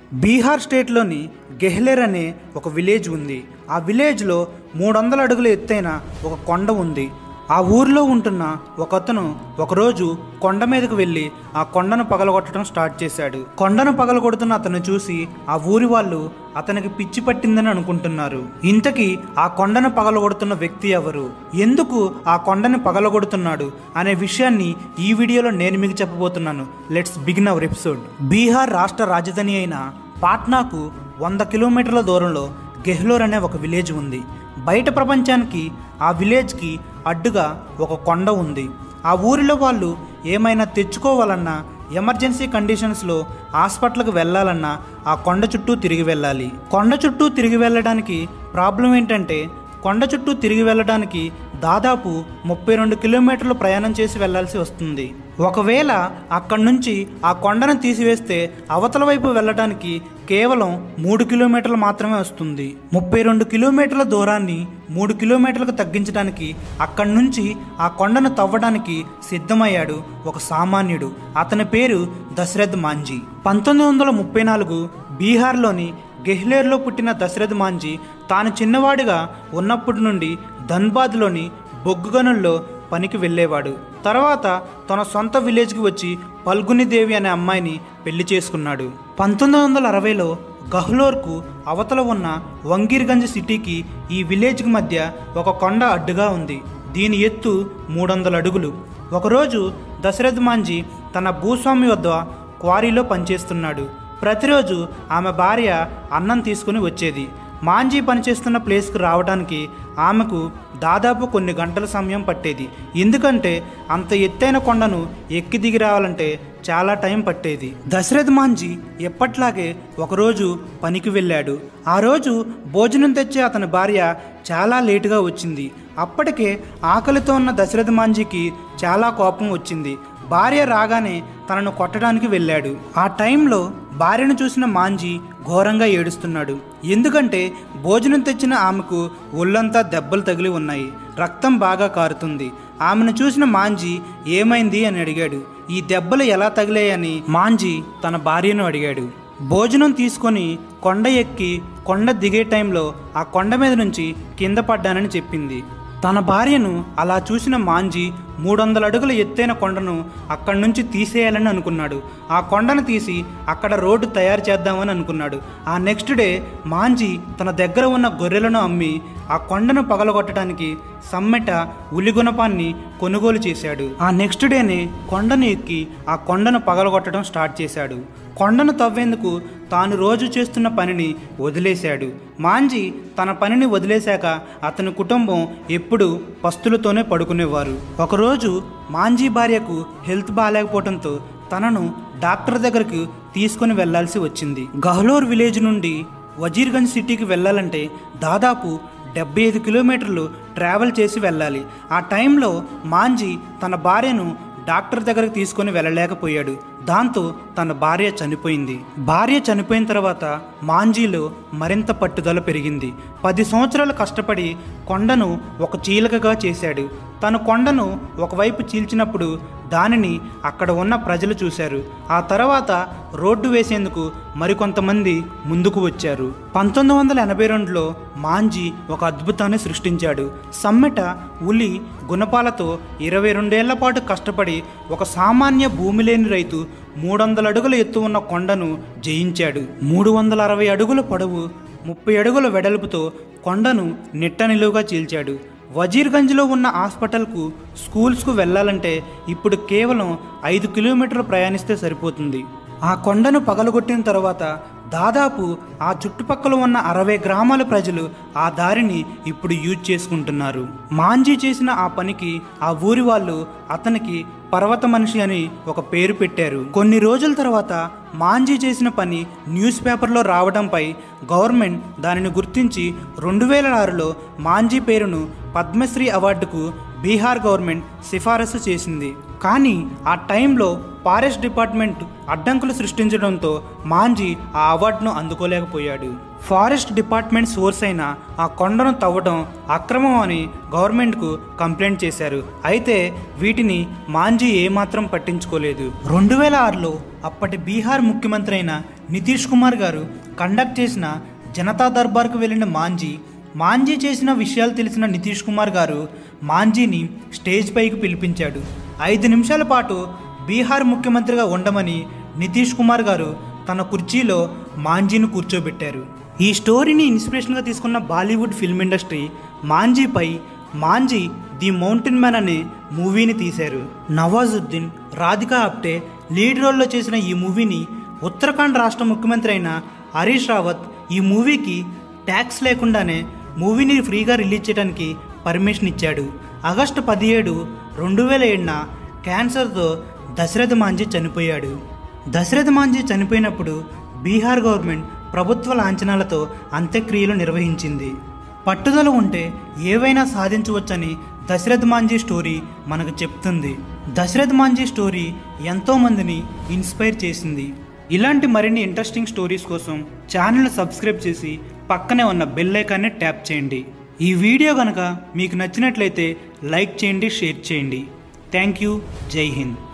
బీహార్ స్టేట్లోని గెహ్లేర్ అనే ఒక విలేజ్ ఉంది ఆ విలేజ్లో మూడు వందల అడుగుల ఎత్తైన ఒక కొండ ఉంది ఆ ఊరిలో ఉంటున్న ఒక అతను ఒకరోజు కొండ మీదకు వెళ్ళి ఆ కొండను పగలగొట్టడం స్టార్ట్ చేశాడు కొండను పగలగొడుతున్న అతను చూసి ఆ ఊరి వాళ్ళు అతనికి పిచ్చి పట్టిందని అనుకుంటున్నారు ఇంతకీ ఆ కొండను పగలగొడుతున్న వ్యక్తి ఎవరు ఎందుకు ఆ కొండని పగలగొడుతున్నాడు అనే విషయాన్ని ఈ వీడియోలో నేను మీకు చెప్పబోతున్నాను let's begin our episode Bihar రాష్ట్ర రాజధాని అయిన పాట్నాకు వంద కిలోమీటర్ల దూరంలో గెహ్లోర్ అనే ఒక విలేజ్ ఉంది బయట ప్రపంచానికి ఆ విలేజ్కి అడ్డుగా ఒక కొండ ఉంది ఆ ఊరిలో వాళ్ళు ఏమైనా తెచ్చుకోవాలన్నా ఎమర్జెన్సీ కండిషన్స్లో హాస్పిటల్కి వెళ్ళాలన్నా ఆ కొండ చుట్టూ తిరిగి వెళ్ళాలి కొండ చుట్టూ తిరిగి వెళ్ళడానికి ప్రాబ్లం ఏంటంటే కొండ చుట్టూ తిరిగి వెళ్ళడానికి దాదాపు ముప్పై రెండు కిలోమీటర్లు ప్రయాణం చేసి వెళ్ళాల్సి వస్తుంది ఒకవేళ అక్కడి నుంచి ఆ కొండను తీసివేస్తే అవతల వైపు వెళ్ళడానికి కేవలం మూడు కిలోమీటర్లు మాత్రమే వస్తుంది ముప్పై రెండు కిలోమీటర్ల దూరాన్ని మూడు కిలోమీటర్లకు తగ్గించడానికి అక్కడి నుంచి ఆ కొండను తవ్వడానికి సిద్ధమయ్యాడు ఒక సామాన్యుడు అతని పేరు దశరథ్ మాంజీ పంతొమ్మిది వందల ముప్పై నాలుగు బీహార్లోని గెహ్లేర్లో పుట్టిన దశరథ్ మాంజీ తాను చిన్నవాడిగా ఉన్నప్పటి నుండి ధన్బాద్లోని బొగ్గు గనుల్లో పనికి వెళ్ళేవాడు తర్వాత తన సొంత విలేజ్కి వచ్చి పల్గుని దేవి అనే అమ్మాయిని పెళ్లి చేసుకున్నాడు పంతొమ్మిది వందల అరవైలో గహ్లోర్కు అవతల ఉన్న వంగీర్గంజ్ సిటీకి ఈ విలేజ్కి మధ్య ఒక కొండ అడ్డుగా ఉంది దీని ఎత్తు మూడు వందల అడుగులు ఒకరోజు దశరథ్ మాంజీ తన భూస్వామి వద్ద క్వారీలో పనిచేస్తున్నాడు ప్రతిరోజు ఆమె భార్య అన్నం తీసుకుని వచ్చేది మాంజీ పనిచేస్తున్న ప్లేస్కి రావడానికి ఆమెకు దాదాపు కొన్ని గంటల సమయం పట్టేది ఎందుకంటే అంత ఎత్తైన కొండను ఎక్కి దిగి రావాలంటే చాలా టైం పట్టేది దశరథ్ మాంజీ ఎప్పట్లాగే ఒకరోజు పనికి వెళ్ళాడు ఆ రోజు భోజనం తెచ్చే అతని భార్య చాలా లేటుగా వచ్చింది అప్పటికే ఆకలితో ఉన్న దశరథ్ మాంజీకి చాలా కోపం వచ్చింది భార్య రాగానే తనను కొట్టడానికి వెళ్ళాడు ఆ టైంలో భార్యను చూసిన మాంజీ ఘోరంగా ఏడుస్తున్నాడు ఎందుకంటే భోజనం తెచ్చిన ఆమెకు ఒళ్ళంతా దెబ్బలు తగిలి ఉన్నాయి రక్తం బాగా కారుతుంది ఆమెను చూసిన మాంజీ ఏమైంది అని అడిగాడు ఈ దెబ్బలు ఎలా తగిలాయని మాంజీ తన భార్యను అడిగాడు భోజనం తీసుకొని కొండ ఎక్కి కొండ దిగే టైంలో ఆ కొండ మీద నుంచి కింద పడ్డానని చెప్పింది తన భార్యను అలా చూసిన మాంజీ మూడు వందల అడుగుల ఎత్తైన కొండను అక్కడి నుంచి తీసేయాలని అనుకున్నాడు ఆ కొండను తీసి అక్కడ రోడ్డు తయారు చేద్దామని అనుకున్నాడు ఆ నెక్స్ట్ డే మాంజీ తన దగ్గర ఉన్న గొర్రెలను అమ్మి ఆ కొండను పగలగొట్టడానికి సమ్మెట ఉలిగుణపాన్ని కొనుగోలు చేశాడు ఆ నెక్స్ట్ డేనే కొండను ఎక్కి ఆ కొండను పగలగొట్టడం స్టార్ట్ చేశాడు కొండను తవ్వేందుకు తాను రోజు చేస్తున్న పనిని వదిలేశాడు మాంజీ తన పనిని వదిలేశాక అతని కుటుంబం ఎప్పుడు పస్తులతోనే పడుకునేవారు ఒకరోజు మాంజీ భార్యకు హెల్త్ బాగాలేకపోవడంతో తనను డాక్టర్ దగ్గరకు తీసుకుని వెళ్లాల్సి వచ్చింది గహ్లోర్ విలేజ్ నుండి వజీర్గంజ్ సిటీకి వెళ్ళాలంటే దాదాపు డెబ్బై ఐదు కిలోమీటర్లు ట్రావెల్ చేసి వెళ్ళాలి ఆ టైంలో మాంజీ తన భార్యను డాక్టర్ దగ్గరకు తీసుకొని వెళ్ళలేకపోయాడు దాంతో తన భార్య చనిపోయింది భార్య చనిపోయిన తర్వాత మాంజీలో మరింత పట్టుదల పెరిగింది పది సంవత్సరాలు కష్టపడి కొండను ఒక చీలకగా చేశాడు తను కొండను ఒకవైపు చీల్చినప్పుడు దానిని అక్కడ ఉన్న ప్రజలు చూశారు ఆ తర్వాత రోడ్డు వేసేందుకు మరికొంతమంది ముందుకు వచ్చారు పంతొమ్మిది వందల ఎనభై రెండులో మాంజీ ఒక అద్భుతాన్ని సృష్టించాడు సమ్మెట ఉలి గుణపాలతో ఇరవై రెండేళ్ల పాటు కష్టపడి ఒక సామాన్య భూమి లేని రైతు మూడు వందల అడుగుల ఎత్తు ఉన్న కొండను జయించాడు మూడు వందల అరవై అడుగుల పొడవు ముప్పై అడుగుల వెడల్పుతో కొండను నిట్ట నిలువుగా చీల్చాడు వజీర్గంజ్లో ఉన్న హాస్పిటల్కు స్కూల్స్కు వెళ్ళాలంటే ఇప్పుడు కేవలం ఐదు కిలోమీటర్లు ప్రయాణిస్తే సరిపోతుంది ఆ కొండను పగలగొట్టిన తర్వాత దాదాపు ఆ చుట్టుపక్కల ఉన్న అరవై గ్రామాల ప్రజలు ఆ దారిని ఇప్పుడు యూజ్ చేసుకుంటున్నారు మాంజీ చేసిన ఆ పనికి ఆ ఊరి వాళ్ళు అతనికి పర్వత మనిషి అని ఒక పేరు పెట్టారు కొన్ని రోజుల తర్వాత మాంజీ చేసిన పని న్యూస్ పేపర్లో రావడంపై గవర్నమెంట్ దానిని గుర్తించి రెండు వేల ఆరులో మాంజీ పేరును పద్మశ్రీ అవార్డుకు బీహార్ గవర్నమెంట్ సిఫారసు చేసింది కానీ ఆ టైంలో ఫారెస్ట్ డిపార్ట్మెంట్ అడ్డంకులు సృష్టించడంతో మాంజీ ఆ అవార్డును అందుకోలేకపోయాడు ఫారెస్ట్ డిపార్ట్మెంట్ సోర్స్ అయిన ఆ కొండను తవ్వడం అక్రమం అని గవర్నమెంట్కు కంప్లైంట్ చేశారు అయితే వీటిని మాంజీ ఏమాత్రం పట్టించుకోలేదు రెండు వేల ఆరులో అప్పటి బీహార్ ముఖ్యమంత్రి అయిన నితీష్ కుమార్ గారు కండక్ట్ చేసిన జనతా దర్బార్కు వెళ్ళిన మాంజీ మాంజీ చేసిన విషయాలు తెలిసిన నితీష్ కుమార్ గారు మాంజీని స్టేజ్ పైకి పిలిపించాడు ఐదు నిమిషాల పాటు బీహార్ ముఖ్యమంత్రిగా ఉండమని నితీష్ కుమార్ గారు తన కుర్చీలో మాంజీని కూర్చోబెట్టారు ఈ స్టోరీని ఇన్స్పిరేషన్గా తీసుకున్న బాలీవుడ్ ఫిల్మ్ ఇండస్ట్రీ మాంజీపై మాంజీ ది మౌంటైన్ మ్యాన్ అనే మూవీని తీశారు నవాజుద్దీన్ రాధికా ఆప్టే లీడ్ రోల్లో చేసిన ఈ మూవీని ఉత్తరాఖండ్ రాష్ట్ర ముఖ్యమంత్రి అయిన హరీష్ రావత్ ఈ మూవీకి ట్యాక్స్ లేకుండానే మూవీని ఫ్రీగా రిలీజ్ చేయడానికి పర్మిషన్ ఇచ్చాడు ఆగస్టు పదిహేడు రెండు వేల ఏడున క్యాన్సర్తో దశరథ మాంజీ చనిపోయాడు దశరథ మాంజీ చనిపోయినప్పుడు బీహార్ గవర్నమెంట్ ప్రభుత్వ లాంఛనాలతో అంత్యక్రియలు నిర్వహించింది పట్టుదల ఉంటే ఏవైనా సాధించవచ్చని దశరథ్ మాంజీ స్టోరీ మనకు చెప్తుంది దశరథ్ మాంజీ స్టోరీ ఎంతో మందిని ఇన్స్పైర్ చేసింది ఇలాంటి మరిన్ని ఇంట్రెస్టింగ్ స్టోరీస్ కోసం ఛానల్ సబ్స్క్రైబ్ చేసి పక్కనే ఉన్న బెల్ ఐకాన్ని ట్యాప్ చేయండి ఈ వీడియో కనుక మీకు నచ్చినట్లయితే లైక్ చేయండి షేర్ చేయండి థ్యాంక్ యూ జై హింద్